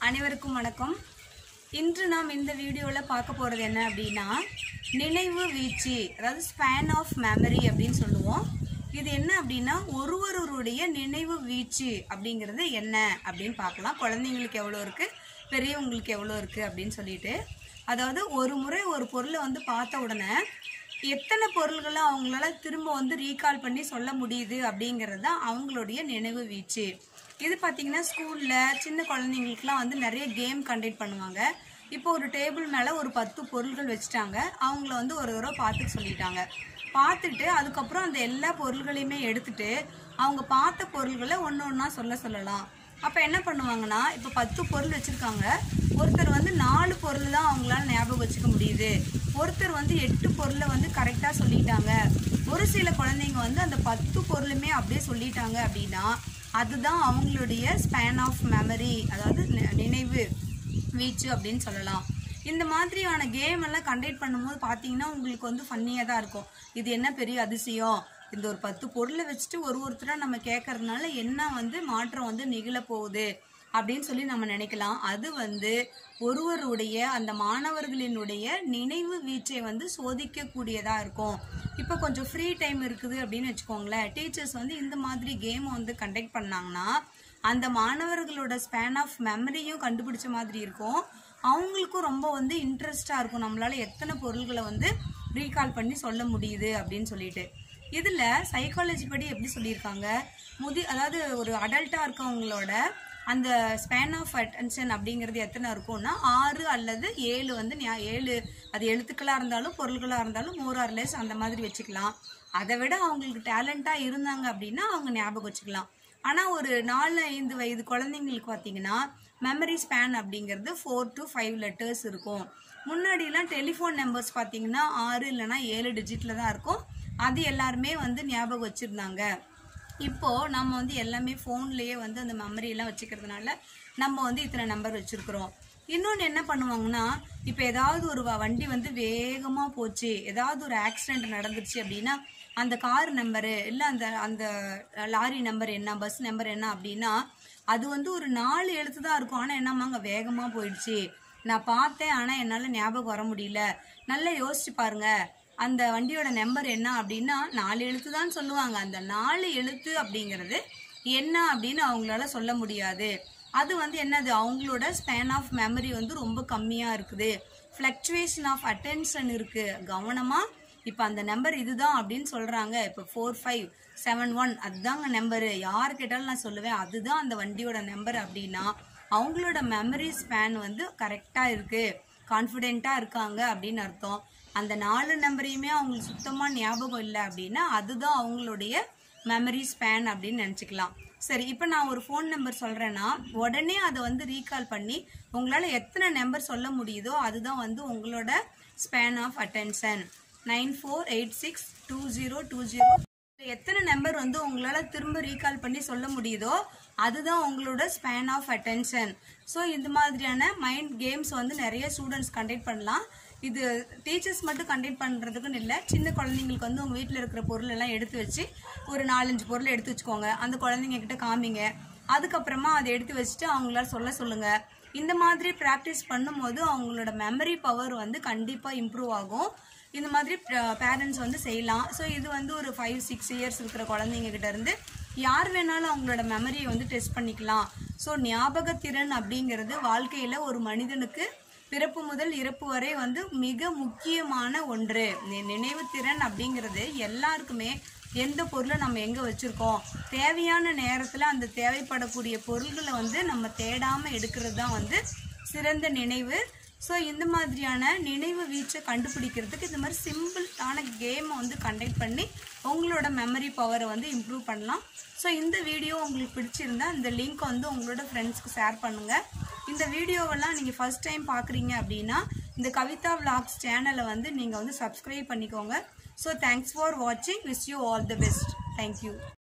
அனைவருக்கும் வணக்கம் இன்று நாம் இந்த வீடியோவில் பார்க்க போகிறது என்ன அப்படின்னா நினைவு வீச்சு அதாவது ஸ்பேன் ஆஃப் மெமரி அப்படின்னு சொல்லுவோம் இது என்ன அப்படின்னா ஒருவருடைய நினைவு வீச்சு அப்படிங்கிறது என்ன அப்படின்னு பார்க்கலாம் குழந்தைங்களுக்கு எவ்வளோ இருக்குது பெரியவங்களுக்கு எவ்வளோ இருக்குது அப்படின்னு சொல்லிட்டு அதாவது ஒரு முறை ஒரு பொருளை வந்து பார்த்த உடனே எத்தனை பொருள்களை அவங்களால திரும்ப வந்து ரீகால் பண்ணி சொல்ல முடியுது அப்படிங்கிறது தான் அவங்களுடைய நினைவு வீச்சு இது பார்த்தீங்கன்னா ஸ்கூலில் சின்ன குழந்தைங்களுக்குலாம் வந்து நிறைய கேம் கண்டக்ட் பண்ணுவாங்க இப்போ ஒரு டேபிள் மேலே ஒரு பத்து பொருள்கள் வச்சுட்டாங்க அவங்கள வந்து ஒரு தடவை பார்த்துக்க சொல்லிட்டாங்க பார்த்துட்டு அதுக்கப்புறம் அந்த எல்லா பொருள்களையுமே எடுத்துட்டு அவங்க பார்த்த பொருள்களை ஒன்று ஒன்றா சொல்ல சொல்லலாம் அப்போ என்ன பண்ணுவாங்கன்னா இப்போ பத்து பொருள் வச்சுருக்காங்க ஒருத்தர் வந்து நாலு பொருள் தான் அவங்களால ஞாபகம் வச்சுக்க முடியுது ஒருத்தர் வந்து எட்டு பொருளை வந்து கரெக்டாக சொல்லிட்டாங்க ஒரு சில குழந்தைங்க வந்து அந்த பத்து பொருளுமே அப்படியே சொல்லிட்டாங்க அப்படின்னா அதுதான் அவங்களுடைய ஸ்பேன் ஆஃப் மெமரி அதாவது நி- நினைவு வீச்சு அப்படின்னு சொல்லலாம் இந்த மாதிரியான கேம் எல்லாம் கண்டக்ட் பண்ணும்போது பார்த்தீங்கன்னா உங்களுக்கு வந்து ஃபன்னியாக தான் இருக்கும் இது என்ன பெரிய அதிசயம் இந்த ஒரு பத்து பொருளை வச்சுட்டு ஒரு ஒருத்தராக நம்ம கேட்கறதுனால என்ன வந்து மாற்றம் வந்து நிகழ போகுது அப்படின்னு சொல்லி நம்ம நினைக்கலாம் அது வந்து ஒருவருடைய அந்த மாணவர்களினுடைய நினைவு வீச்சை வந்து சோதிக்கக்கூடியதாக இருக்கும் இப்போ கொஞ்சம் ஃப்ரீ டைம் இருக்குது அப்படின்னு வச்சுக்கோங்களேன் டீச்சர்ஸ் வந்து இந்த மாதிரி கேம் வந்து கண்டக்ட் பண்ணாங்கன்னா அந்த மாணவர்களோட ஸ்பேன் ஆஃப் மெமரியும் கண்டுபிடிச்ச மாதிரி இருக்கும் அவங்களுக்கும் ரொம்ப வந்து இன்ட்ரெஸ்டாக இருக்கும் நம்மளால எத்தனை பொருள்களை வந்து ரீகால் பண்ணி சொல்ல முடியுது அப்படின்னு சொல்லிட்டு இதில் சைக்காலஜி படி எப்படி சொல்லியிருக்காங்க முதி அதாவது ஒரு அடல்ட்டாக இருக்கவங்களோட அந்த ஸ்பேன் ஆஃப் அட்டென்ஷன் அப்படிங்கிறது எத்தனை இருக்கும்னா ஆறு அல்லது ஏழு வந்து ஞா- ஏழு அது எழுத்துக்களாக இருந்தாலும் பொருள்களாக இருந்தாலும் மோர் ஆர்லெஸ் அந்த மாதிரி வச்சுக்கலாம் அதை விட அவங்களுக்கு டேலண்டாக இருந்தாங்க அப்படின்னா அவங்க ஞாபகம் வச்சுக்கலாம் ஆனால் ஒரு நாலு ஐந்து வயது குழந்தைங்களுக்கு பார்த்தீங்கன்னா மெமரி ஸ்பேன் அப்படிங்கிறது ஃபோர் to ஃபைவ் லெட்டர்ஸ் இருக்கும் முன்னாடிலாம் டெலிஃபோன் நம்பர்ஸ் பார்த்தீங்கன்னா ஆறு இல்லைன்னா ஏழு டிஜிட்டில் தான் இருக்கும் அது எல்லாருமே வந்து ஞாபகம் வச்சுருந்தாங்க இப்போ நம்ம வந்து எல்லாமே ஃபோன்லேயே வந்து அந்த மெமரி எல்லாம் வச்சுக்கிறதுனால நம்ம வந்து இத்தனை நம்பர் வச்சிருக்கிறோம் இன்னொன்று என்ன பண்ணுவாங்கன்னா இப்போ ஏதாவது ஒரு வ- வண்டி வந்து வேகமாக போச்சு ஏதாவது ஒரு ஆக்சிடென்ட் நடந்துருச்சு அப்படின்னா அந்த கார் நம்பரு இல்லை அந்த அந்த லாரி நம்பர் என்ன பஸ் நம்பர் என்ன அப்படின்னா அது வந்து ஒரு நாலு எழுத்து தான் இருக்கும் ஆனால் என்னம்மாங்க வேகமாக போயிடுச்சு நான் பார்த்தேன் ஆனால் என்னால் ஞாபகம் வர முடியல நல்லா யோசிச்சு பாருங்க அந்த வண்டியோட நம்பர் என்ன அப்படின்னா நாலு எழுத்து தான் சொல்லுவாங்க அந்த நாலு எழுத்து அப்படிங்கிறது என்ன அப்படின்னு அவங்களால சொல்ல முடியாது அது வந்து என்னது அவங்களோட ஸ்பேன் ஆஃப் மெமரி வந்து ரொம்ப கம்மியாக இருக்குது ஃப்ளக்சுவேஷன் ஆஃப் அட்டென்ஷன் இருக்கு கவனமாக இப்போ அந்த நம்பர் இதுதான் அப்படின்னு சொல்கிறாங்க இப்போ ஃபோர் ஃபைவ் செவன் ஒன் அதுதாங்க நம்பரு யார் கேட்டாலும் நான் சொல்லுவேன் அதுதான் அந்த வண்டியோட நம்பர் அப்படின்னா அவங்களோட மெமரி ஸ்பேன் வந்து கரெக்டாக இருக்குது கான்ஃபிடென்ட்டாக இருக்காங்க அப்படின்னு அர்த்தம் அந்த நாலு நம்பரையுமே அவங்களுக்கு சுத்தமாக ஞாபகம் இல்லை அப்படின்னா அதுதான் அவங்களுடைய மெமரி ஸ்பேன் அப்படின்னு நினச்சிக்கலாம் சரி இப்போ நான் ஒரு ஃபோன் நம்பர் சொல்கிறேன்னா உடனே அதை வந்து ரீகால் பண்ணி உங்களால் எத்தனை நம்பர் சொல்ல முடியுதோ அதுதான் வந்து உங்களோட span of attention nine four eight six two zero two zero எத்தனை நம்பர் வந்து உங்களால திரும்ப ரீகால் பண்ணி சொல்ல முடியுதோ அதுதான் உங்களோட ஸ்பேன் ஆஃப் அட்டென்ஷன் ஸோ இந்த மாதிரியான மைண்ட் கேம்ஸ் வந்து நிறைய ஸ்டூடெண்ட்ஸ் கண்டக்ட் பண்ணலாம் இது டீச்சர்ஸ் மட்டும் கண்டக்ட் பண்ணுறதுக்குன்னு இல்லை சின்ன குழந்தைங்களுக்கு வந்து உங்கள் வீட்டில் இருக்கிற பொருள் எல்லாம் எடுத்து வச்சு ஒரு நாலஞ்சு பொருள் எடுத்து வச்சுக்கோங்க அந்த குழந்தைங்க கிட்ட காமிங்க அதுக்கப்புறமா அதை எடுத்து வச்சுட்டு அவங்களால சொல்ல சொல்லுங்க இந்த மாதிரி ப்ராக்டிஸ் பண்ணும்போது அவங்களோட மெமரி பவர் வந்து கண்டிப்பாக இம்ப்ரூவ் ஆகும் இந்த மாதிரி பேரண்ட்ஸ் வந்து செய்யலாம் ஸோ இது வந்து ஒரு ஃபைவ் சிக்ஸ் இயர்ஸ் இருக்கிற குழந்தைங்க கிட்ட இருந்து யார் வேணாலும் அவங்களோட மெமரியை வந்து டெஸ்ட் பண்ணிக்கலாம் ஸோ ஞாபகத்திறன் அப்படிங்கிறது வாழ்க்கையில் ஒரு மனிதனுக்கு பிறப்பு முதல் இறப்பு வரை வந்து மிக முக்கியமான ஒன்று நி- நினைவுத்திறன் அப்படிங்கிறது எல்லாருக்குமே எந்த பொருளை நம்ம எங்கே வச்சுருக்கோம் தேவையான நேரத்தில் அந்த தேவைப்படக்கூடிய பொருள்களை வந்து நம்ம தேடாமல் எடுக்கிறது தான் வந்து சிறந்த நினைவு ஸோ இந்த மாதிரியான நினைவு வீச்சை கண்டுபிடிக்கிறதுக்கு இந்த மாதிரி சிம்பிளான கேமை வந்து கண்டக்ட் பண்ணி உங்களோட மெமரி பவரை வந்து இம்ப்ரூவ் பண்ணலாம் ஸோ இந்த வீடியோ உங்களுக்கு பிடிச்சிருந்தா இந்த லிங்க் வந்து உங்களோட ஃப்ரெண்ட்ஸ்க்கு ஷேர் பண்ணுங்கள் இந்த வீடியோவெல்லாம் நீங்கள் ஃபர்ஸ்ட் டைம் பார்க்குறீங்க அப்படின்னா இந்த கவிதா விளாக்ஸ் சேனலை வந்து நீங்கள் வந்து சப்ஸ்கிரைப் பண்ணிக்கோங்க ஸோ தேங்க்ஸ் ஃபார் வாட்சிங் wish you all the best thank you